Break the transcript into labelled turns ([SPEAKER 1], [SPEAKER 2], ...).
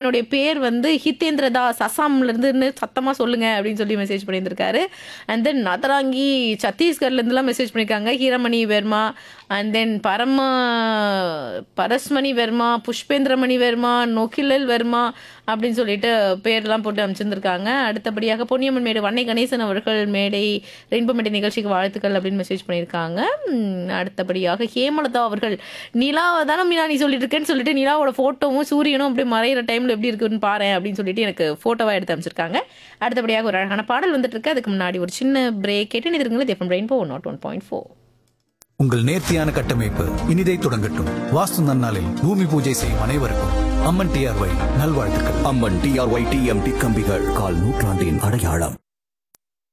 [SPEAKER 1] என்னுடைய பேர் வந்து ஹிதேந்திர தாஸ் அசாம்ல இருந்துன்னு சத்தமா சொல்லுங்க அப்படின்னு சொல்லி மெசேஜ் பண்ணியிருந்திருக்காரு அண்ட் தென் நதராங்கி சத்தீஸ்கர்ல இருந்துலாம் மெசேஜ் பண்ணியிருக்காங்க ஹீரமணி வெர்மா அண்ட் தென் பரம பரஸ்மணி வெர்மா புஷ்பேந்திரமணி வெர்மா நொகிலல் வெர்மா அப்படின்னு சொல்லிட்டு பேர்லாம் போட்டு அமைச்சிருந்திருக்காங்க அடுத்தபடியாக பொன்னியம்மன் மேடு வன்னை கணேசன் அவர்கள் மேடை ரெயின்போ மேடை நிகழ்ச்சிக்கு வாழ்த்துக்கள் அப்படின்னு மெசேஜ் பண்ணியிருக்காங்க உம், அடுத்தபடியாக ஹேமலதா அவர்கள் நிலாவை தானே மீனா நீ சொல்லிட்டு இருக்கேன்னு சொல்லிட்டு நிலாவோட ஃபோட்டோவும் சூரியனும் அப்படியே மறையிற டைமில் எப்படி இருக்குன்னு பாரு அப்படின்னு சொல்லிட்டு எனக்கு ஃபோட்டோவாக எடுத்து அமைச்சிருக்காங்க அடுத்தபடியாக ஒரு அழகான பாடல் வந்துட்டு இருக்கு அதுக்கு முன்னாடி ஒரு சின்ன பிரேக் கேட்டு நிதிருங்களா FM rainbow naught one point four
[SPEAKER 2] உங்கள் நேர்த்தியான கட்டமைப்பு இனிதை தொடங்கட்டும் வாஸ்து நன்னாளில் பூமி பூஜை செய்யும் அனைவருக்கும் அம்மன் டிஆர்ஒய் நல்வாழ்த்துக்கள்
[SPEAKER 3] அம்மன் டிஆர்ஒய் டிஎம்டி கம்பிகள் கால் நூற்றாண்டின் அடையாளம்